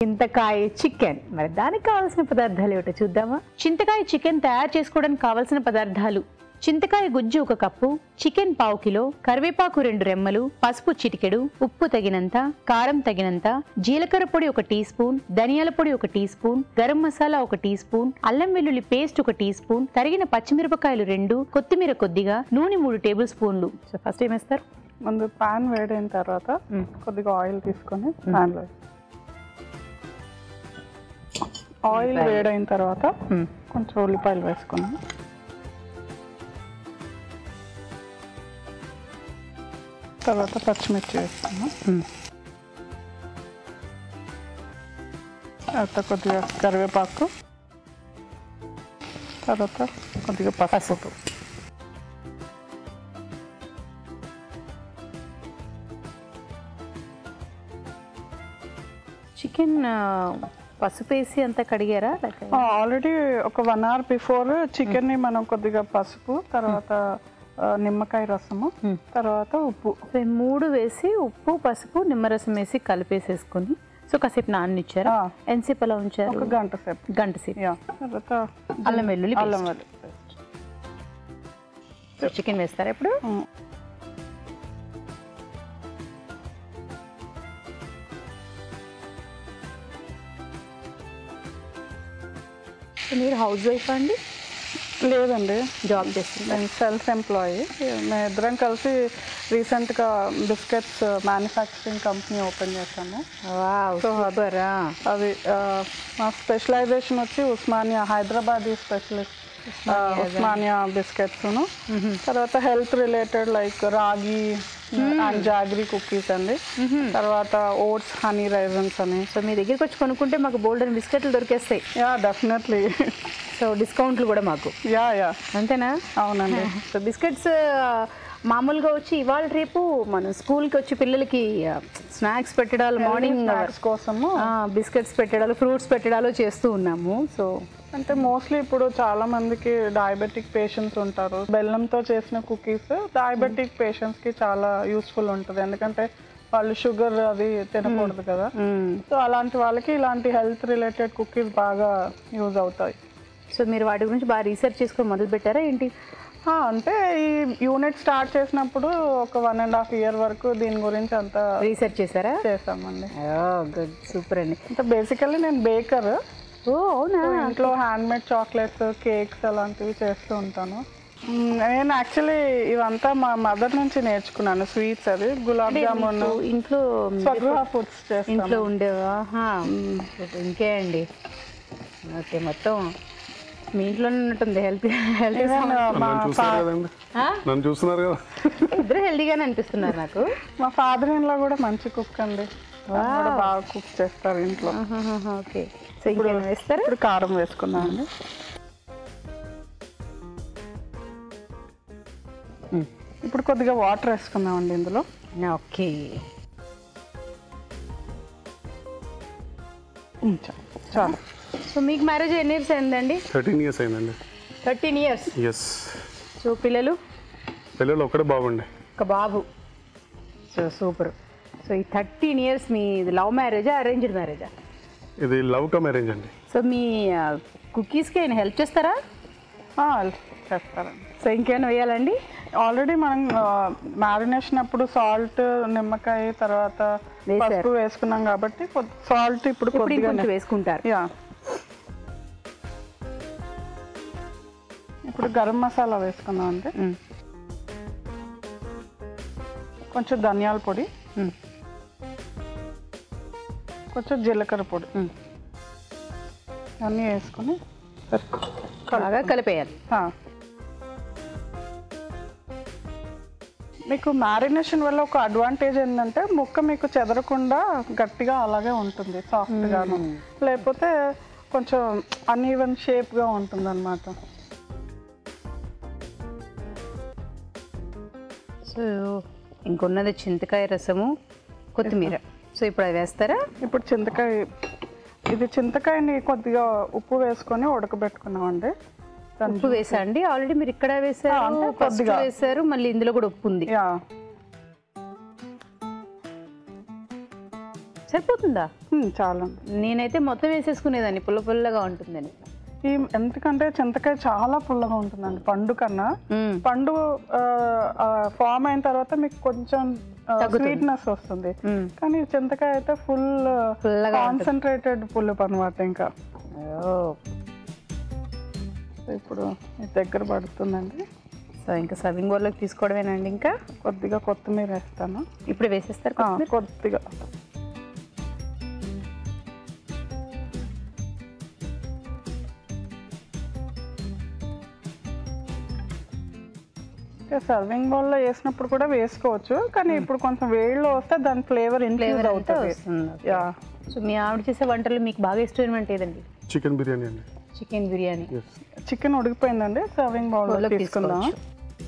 చింతకాయ చికెన్ మరి దానికి కావాల్సిన పదార్థాలు ఏమిటో చూద్దామా చింతకాయ చికెన్ తయారు చేసుకోవడానికి కావాల్సిన పదార్థాలు చింతకాయ గుజ్జు ఒక కప్పు చికెన్ పావు కిలో కరివేపాకు రెండు రెమ్మలు పసుపు చిటికెడు ఉప్పు తగినంత కారం తగినంత జీలకర్ర పొడి ఒక టీ స్పూన్ ధనియాల పొడి ఒక టీ స్పూన్ గరం మసాలా ఒక టీ స్పూన్ అల్లం వెల్లుల్లి పేస్ట్ ఒక టీ స్పూన్ తరిగిన పచ్చిమిరపకాయలు రెండు కొత్తిమీర కొద్దిగా నూనె మూడు టేబుల్ స్పూన్లు సో ఫస్ట్ ఏం వేస్తారు ముందు పాన్ వేడైన తర్వాత మ్మ్. కొద్దిగా ఆయిల్ తీసుకొని పాన్లో ఆయిల్ వేడైన తర్వాత మ్మ్. కొంచెం ఉల్లిపాయలు వేసుకున్నాం తర్వాత పచ్చిమిర్చి వేసుకున్నాం మ్మ్. తర్వాత కొద్దిగా కరివేపాకు తర్వాత కొద్దిగా పసుపు చికెన్ ఆ, పసుపు వేసి అంతా కడిగారా లేక ఆల్రెడీ ఒక వన్ అవర్ బిఫోర్ చికెన్ ని మనం కొద్దిగా పసుపు తర్వాత ఆ, నిమ్మకాయ రసము మ్మ్. తర్వాత ఉప్పు సో ఈ మూడు వేసి ఉప్పు పసుపు నిమ్మరసం వేసి కలిపేసేసుకొని సో కాసేపు నాననిచ్చారా ఆ. ఎంతసేపు అలా ఉంచారు ఒక గంట సేపు గంట సేపు యా తర్వాత అల్లం వెల్లుల్లి అల్లం వెల్లుల్లి paste. చికెన్ వేస్తారా ఇప్పుడు మ్మ్. సో మీరు హౌస్ వైఫ్ అండి లేదండి జాబ్ చేస్తుంది నేను సెల్ఫ్ ఎంప్లాయీ మేము ఇద్దరం కలిసి రీసెంట్గా బిస్కెట్స్ మ్యానుఫ్యాక్చరింగ్ కంపెనీ ఓపెన్ చేశాము సూపరా అది ఆ, మా స్పెషలైజేషన్ వచ్చి ఉస్మానియా హైదరాబాద్ స్పెషలిస్ట్ ఉస్మానియా బిస్కెట్స్ తర్వాత health related like ragi and jaggery cookies అండి తర్వాత ఓట్స్ హనీ రైజన్స్ అని సో మీ దగ్గరికి వచ్చి కొనుక్కుంటే మాకు బోల్డ్ అని బిస్కెట్లు దొరికేస్తాయి యా డెఫినెట్లీ సో డిస్కౌంట్లు కూడా మాకు యా యా అంతేనా అవునండి సో బిస్కెట్స్ మామూలుగా వచ్చి ఇవాళ రేపు మనం స్కూల్కి వచ్చి పిల్లలకి స్నాక్స్ పెట్టడాలు మార్నింగ్ స్నాక్స్ కోసము బిస్కెట్స్ పెట్టడాలు ఫ్రూట్స్ పెట్టడాలు చేస్తూ ఉన్నాము సో అంటే మోస్ట్లీ ఇప్పుడు చాలా మందికి డయాబెటిక్ పేషెంట్స్ ఉంటారు బెల్లంతో చేసిన కుకీస్ డయాబెటిక్ పేషెంట్స్ కి చాలా యూస్ఫుల్ ఉంటుంది ఎందుకంటే వాళ్ళు షుగర్ అది తినకూడదు కదా సో అలాంటి వాళ్ళకి ఇలాంటి హెల్త్ రిలేటెడ్ కుకీస్ బాగా యూజ్ అవుతాయి సో మీరు వాటి గురించి బాగా రీసెర్చ్ చేసుకొని మొదలు పెట్టారా ఏంటి ఆ, అంటే ఈ యూనిట్ స్టార్ట్ చేసినప్పుడు ఒక వన్ అండ్ హాఫ్ ఇయర్ వరకు దీని గురించి అంతా రీసెర్చ్ చేశారా చేసామండి గుడ్ సూపర్ అండి అంటే బేసికల్లీ నేను బేకర్ ఓ అవునా ఇంట్లో హ్యాండ్ మేడ్ చాక్లెట్స్ కేక్స్ అలాంటివి చేస్తూ ఉంటాను మ్, నేను యాక్చువల్లీ ఇవంతా మా మదర్ నుంచి నేర్చుకున్నాను స్వీట్స్ అది గులాబ్ జామున్ సో ఇంట్లో స్వగృహ ఫుడ్స్ చేస్తాను ఇంట్లో ఉండేవా ఆహా. ఇంకే అండి ఓకే మొత్తం మీ ఇంట్లోనే ఉన్నట్టుంది హెల్త్ హెల్త్ Even, uh, మా నన్ను చూస్తున్నారు కదండి నన్ను చూస్తున్నారు కదా ఇద్దరు హెల్తీగానే అనిపిస్తున్నారు నాకు మా ఫాదర్ ఇన్లో కూడా మంచి కుక్ అండి ఆయన కూడా బాగా కుక్ చేస్తారు ఇంట్లో ఓకే సో ఇంకేమైనా వేస్తారా ఇప్పుడు కారం వేసుకున్నాం అండి ఇప్పుడు కొద్దిగా వాటర్ వేసుకున్నామండి ఇందులో ఓకే ఉమ్, చాలు చాలు సో మీకు మ్యారేజ్ ఎన్ని ఇయర్స్ అయిందండి థర్టీన్ ఇయర్స్ అయిందండి థర్టీన్ ఇయర్స్ ఎస్ సో పిల్లలు పిల్లలు ఒక్కడే బాగుండే ఒక బాబు సో సూపర్ సో ఈ థర్టీన్ ఇయర్స్ మీ లవ్ మ్యారేజా అరేంజ్డ్ మ్యారేజా ఇది లవ్ కమ్ అరేంజ్ అండి సో మీ కుకీస్కి ఆయన హెల్ప్ చేస్తారా ఆ, చేస్తారండి సో ఇంకేమైనా వేయాలండి ఆల్రెడీ మనం మ్యారినేషన్ అప్పుడు సాల్ట్ నిమ్మకాయ తర్వాత వేశారు. పసుపు వేసుకున్నాం కాబట్టి సాల్ట్ ఇప్పుడు ఇప్పుడు కొద్దిగా ఇంకొంచెం వేసుకుంటారు యా ఇప్పుడు గరం మసాలా వేసుకున్నాం అండి మ్మ్. కొంచెం ధనియాల పొడి మ్మ్. కొంచెం జీలకర్ర పొడి మ్మ్. అన్నీ వేసుకొని బాగా కలిపేయాలి ఆ. మీకు మ్యారినేషన్ వల్ల ఒక అడ్వాంటేజ్ ఏంటంటే ముక్క మీకు చెదరకుండా గట్టిగా అలాగే ఉంటుంది సాఫ్ట్గాను లేకపోతే కొంచెం అన్ఈవెన్ షేప్గా ఉంటుంది అనమాట సో ఇంకొన్నది చింతకాయ రసము కొత్తిమీర సో ఇప్పుడు అది వేస్తారా ఇప్పుడు చింతకాయ ఇది చింతకాయని కొద్దిగా ఉప్పు వేసుకొని ఉడకబెట్టుకున్నామండి దాన్ని ఉప్పు వేసా అండి ఆల్రెడీ మీరు ఇక్కడ వేసారు ఆ, అంటే ఫస్ట్ కొద్దిగా. వేసారు మళ్ళీ ఇందులో కూడా ఉప్పు ఉంది యా సో సరిపోతుందా మ్మ్, చాలా నేనైతే మొత్తం వేసేసుకునేదాన్ని పుల్ల పుల్లగా ఉంటుందని ఈ ఎందుకంటే చింతకాయ చాలా పుల్లగా ఉంటుందండి పండు కన్నా మ్మ్. పండు ఫామ్ అయిన తర్వాత మీకు కొంచెం స్వీట్నెస్ వస్తుంది మ్మ్. కానీ చింతకాయ అయితే ఫుల్ పుల్లగా కాన్సన్ట్రేటెడ్ పులుపు అనమాట ఇంకా ఓ. సో ఇప్పుడు మీ దగ్గర పడుతుందండి సో ఇంకా సర్వింగ్ బౌల్లోకి తీసుకోవడమేనండి ఇంకా కొద్దిగా కొత్తిమీర వేస్తాను ఇప్పుడు వేసేస్తారు ఆ, కొత్తిమీర? కొద్దిగా సర్వింగ్ బౌల్లో వేసినప్పుడు కూడా వేసుకోవచ్చు కానీ ఇప్పుడు కొంచెం వేడిలో వస్తే దాని ఫ్లేవర్ ఇన్ఫ్లేవర్ ఫ్లేవర్ అంతా అవుతుంది వస్తుంది యా సో మీ ఆవిడ చేసే వంటలు మీకు బాగా ఇష్టమైనటువంటి ఏదండి చికెన్ బిర్యానీ అండి చికెన్ బిర్యానీ ఎస్ చికెన్ ఉడికిపోయిందండి సర్వింగ్ బౌల్లో బౌల్లోకి తీసుకుందాం తీసుకోవచ్చు.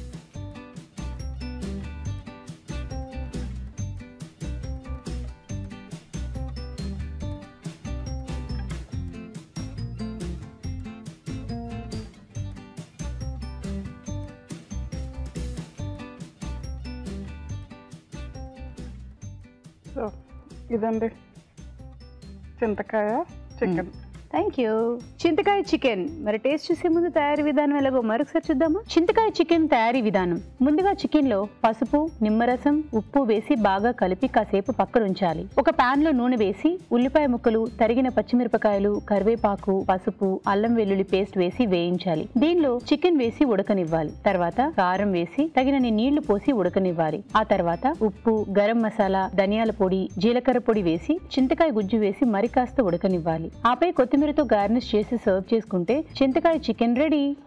సో ఇదండి చింతకాయ చికెన్ థ్యాంక్ యూ చింతకాయ చికెన్ మరి టేస్ట్ చూసే ముందు తయారీ విధానం ఎలాగో మరొకసారి చూద్దామా చింతకాయ చికెన్ తయారీ విధానం ముందుగా చికెన్ లో పసుపు నిమ్మరసం ఉప్పు వేసి బాగా కలిపి కాసేపు పక్కన ఉంచాలి ఒక పాన్ లో నూనె వేసి ఉల్లిపాయ ముక్కలు తరిగిన పచ్చిమిరపకాయలు కరివేపాకు పసుపు అల్లం వెల్లుల్లి పేస్ట్ వేసి వేయించాలి దీనిలో చికెన్ వేసి ఉడకనివ్వాలి తర్వాత కారం వేసి తగినన్ని నీళ్లు పోసి ఉడకనివ్వాలి ఆ తర్వాత ఉప్పు గరం మసాలా ధనియాల పొడి జీలకర్ర పొడి వేసి చింతకాయ గుజ్జు వేసి మరి కాస్త ఉడకనివ్వాలి ఆపై కొత్తిమీరతో గార్నిష్ చేసి సర్వ్ చేసుకుంటే చింతకాయ చికెన్ రెడీ